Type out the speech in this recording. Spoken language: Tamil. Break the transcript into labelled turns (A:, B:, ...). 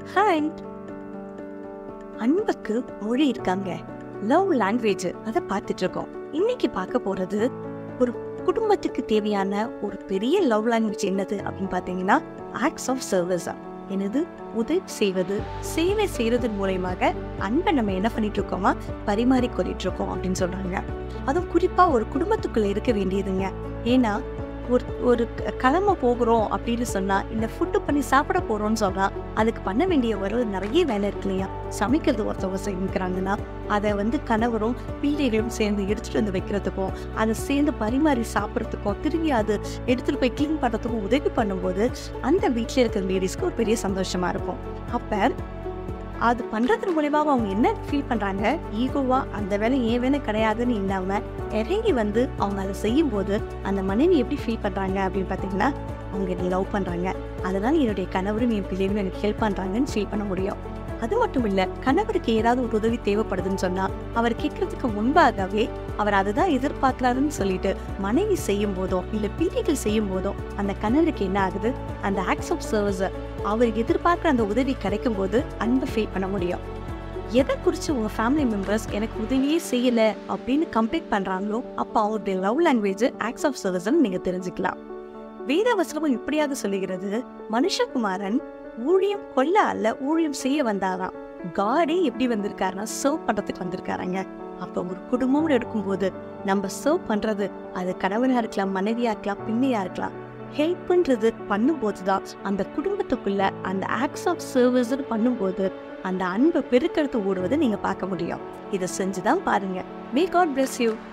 A: ஹாய் அன்புக்கு மொழி இருக்காங்க லவ் லாங்குவேஜ் அதை பார்த்துட்டு இருக்கோம் இன்னைக்கு பார்க்க போறது ஒரு குடும்பத்துக்கு தேவையான ஒரு பெரிய லவ் லாங்குவேஜ் என்னது அப்படின்னு பார்த்தீங்கன்னா ஆக்ட்ஸ் ஆஃப் சர்வீஸ் என்னது உதவி செய்வது சேவை செய்யறதன் மூலயமாக அன்பை நம்ம என்ன பண்ணிட்டு இருக்கோமா பரிமாறிக்கொள்ளிட்டு இருக்கோம் அப்படின்னு சொல்றாங்க அதுவும் குறிப்பா ஒரு குடும்பத்துக்குள்ள இருக்க வேண்டியதுங்க ஏன்னா ஒரு ஒரு க- கிளம்ப போகிறோம் அப்படின்னு சொன்னா இந்த ஃபுட்டு பண்ணி சாப்பிட போறோம்னு சொன்னா அதுக்கு பண்ண வேண்டிய ஒரு நிறைய வேலை இருக்கு இல்லையா சமைக்கிறது ஒருத்தவங்க செஞ்சுக்கிறாங்கன்னா அதை வந்து கணவரும் பிள்ளைகளும் சேர்ந்து எடுத்துட்டு வந்து வைக்கிறதுக்கும் அதை சேர்ந்து பரிமாறி சாப்பிட்றதுக்கும் திரும்பி அது எடுத்துட்டு போய் க்ளீன் பண்ணுறதுக்கும் உதவி பண்ணும்போது அந்த வீட்டில் இருக்கிற லேடிஸ்க்கு ஒரு பெரிய சந்தோஷமா இருக்கும் அப்ப அது பண்றது மூலயமா அவங்க என்ன ஃபீல் பண்றாங்க ஈகோவா அந்த வேலை ஏன் வேலை கிடையாதுன்னு இல்லாம இறங்கி வந்து அவங்க அதை செய்யும் போது அந்த மனைவி எப்படி ஃபீல் பண்றாங்க அப்படின்னு பார்த்தீங்கன்னா அவங்க என்னை லவ் பண்றாங்க அதனால என்னுடைய கணவரும் என் பிள்ளைகளும் எனக்கு ஹெல்ப் பண்றாங்கன்னு ஃபீல் பண்ண முடியும் அது மட்டும் இல்ல கணவருக்கு ஏதாவது ஒரு உதவி தேவைப்படுதுன்னு சொன்னா அவர் கேட்கறதுக்கு முன்பாகவே அவர் அதுதான் எதிர்பார்க்கிறாருன்னு சொல்லிட்டு மனைவி செய்யும் போதோ இல்ல பிள்ளைகள் செய்யும் போதோ அந்த கணவருக்கு என்ன ஆகுது அந்த ஆக்ஸ் ஆஃப் சர்வீஸ் அவர் எதிர்பார்க்குற அந்த உதவி கிடைக்கும் போது அன்பை ஃபீல் பண்ண முடியும் எதை குறித்து உங்கள் ஃபேமிலி மெம்பர்ஸ் எனக்கு உதவியே செய்யலை அப்படின்னு கம்ப்ளீட் பண்ணுறாங்களோ அப்போ அவங்களுடைய லவ் லாங்குவேஜ் ஆக்ஸ் ஆஃப் சர்வீஸ்னு நீங்கள் தெரிஞ்சுக்கலாம் வேத வசனமும் இப்படியாக சொல்லுகிறது மனுஷகுமாரன் ஊழியம் கொல்ல அல்ல ஊழியம் செய்ய வந்தாராம் காடே எப்படி வந்திருக்காருன்னா சர்வ் பண்றதுக்கு வந்திருக்காருங்க அப்ப ஒரு குடும்பம்னு எடுக்கும்போது நம்ம சர்வ் பண்றது அது கணவனா இருக்கலாம் மனைவியா இருக்கலாம் பிள்ளையா இருக்கலாம் ஹெல்ப்ன்றது பண்ணும்போது தான் அந்த குடும்பத்துக்குள்ள அந்த ஆக்ட்ஸ் ஆஃப் சர்வீஸ் பண்ணும்போது அந்த அன்பை பெருக்கெடுத்து ஓடுவதை நீங்க பார்க்க முடியும் இதை செஞ்சுதான் பாருங்க மே காட் bless யூ